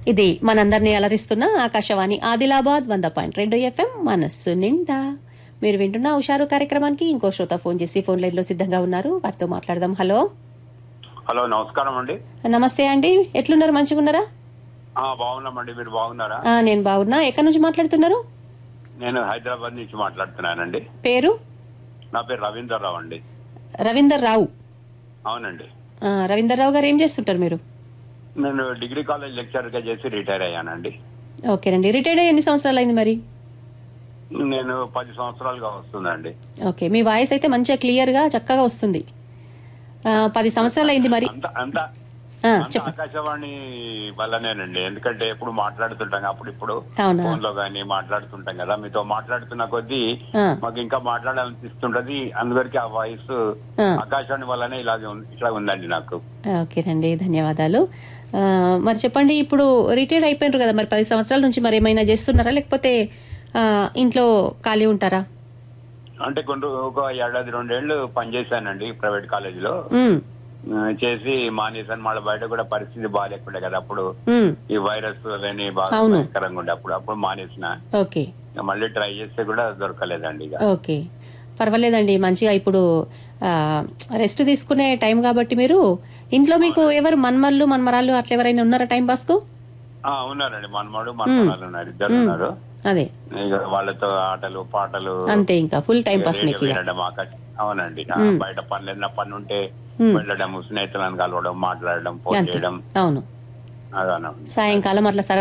ఇది మనందరినీ అలరిస్తున్న ఆకాశవాణి ఆదిలాబాద్ వంద పాయింట్ రెండు ఎఫ్ఎం మనస్సు నిండా మీరు వింటున్న హుషారు కార్యక్రమానికి ఇంకో శ్రోత ఫోన్ చేసి ఫోన్ లైన్ లో సిద్ధంగా ఉన్నారు వారితో మాట్లాడదాం హలో హలో నమస్కారం అండి నమస్తే అండి ఎట్లున్నారు మంచిగున్నారా ఆ, బాగున్నామండి మీరు బాగున్నారా ఆ, నేను బాగున్నా ఎక్కడి నుంచి మాట్లాడుతున్నారు నేను హైదరాబాద్ నుంచి మాట్లాడుతున్నానండి పేరు నా పేరు రవీందర్ రావు అండి రవీందర్ రావు అవునండి ఆ, రవీందర్ రావు గారు ఏం చేస్తుంటారు మీరు నేను డిగ్రీ కాలేజ్ లెక్చరర్ గా చేసి రిటైర్ అయ్యానండి ఓకేనండి రిటైర్డ్ అయ్యి ఎన్ని సంవత్సరాలు అయింది మరి నేను పది సంవత్సరాలుగా వస్తుందండి ఓకే మీ వాయిస్ అయితే మంచిగా క్లియర్గా చక్కగా వస్తుంది ఆ, పది సంవత్సరాలు అయింది మరి అంత అంత ఆ, అంత ఆకాశవాణి వల్లనేనండి ఎందుకంటే ఎప్పుడు మాట్లాడుతుంటాం అప్పుడు ఇప్పుడు అవునా ఫోన్ లో గానీ మాట్లాడుతుంటాం కదా మీతో మాట్లాడుతున్న కొద్దీ ఆ, మాకు ఇంకా మాట్లాడాలనిపిస్తుంటది అందువరకు ఆ వాయిస్ ఆ. ఆకాశవాణి వల్లనే ఇలాగే ఉంది- ఇట్లా ఉందండి నాకు ఓకేనండి ధన్యవాదాలు ఆ, మరి చెప్పండి ఇప్పుడు రిటైర్డ్ అయిపోయినారు కదా మరి పది సంవత్సరాల నుంచి మరి ఏమైనా చేస్తున్నారా లేకపోతే ఆ, ఇంట్లో ఖాళీ ఉంటారా అంటే కొన్ని రో- ఒక ఏడాది రెండేళ్లు పనిచేశానండి ప్రైవేట్ కాలేజీలో ఉమ్, ఆ, చేసి మానేశాను మళ్ళీ బయట కూడా పరిస్థితి బాగాలేకుండే కదా అప్పుడు ఉమ్, ఈ వైరస్ అవన్నీ బాగా అవును. భయంకరంగా ఉండే అప్పుడు అప్పుడు మానేసిన ఓకే ఇక మళ్ళీ ట్రై చేస్తే కూడా దొరకలేదండి ఇక ఓకే పర్వాలేదండి మంచిగా ఇప్పుడు రెస్ట్ తీసుకునే టైం కాబట్టి మీరు ఇంట్లో మీకు ఎవరు మన్మళ్ళు మన్మరాళ్ళు అట్లా ఎవరైనా ఉన్నారా టైం పాస్కు ఆ, ఉన్నారండి మనమాడు మనమరాలు ఉన్నారు ఇద్దరు ఉన్నారు అదే ఇక వాళ్ళతో ఆటలు పాటలు అంతే ఇంకా ఫుల్ టైం పాస్ రేడియో మీకు ఇక. వినడం ఆకాశ అవునండి ఆ, బయట పనులు ఏదైనా పని ఉంటే మ్మ్. వెళ్ళడం స్నేహితులను కలవడం మాట్లాడడం ఫోన్ అంతే చేయడం అవును అదనం సాయంకాలం అట్లా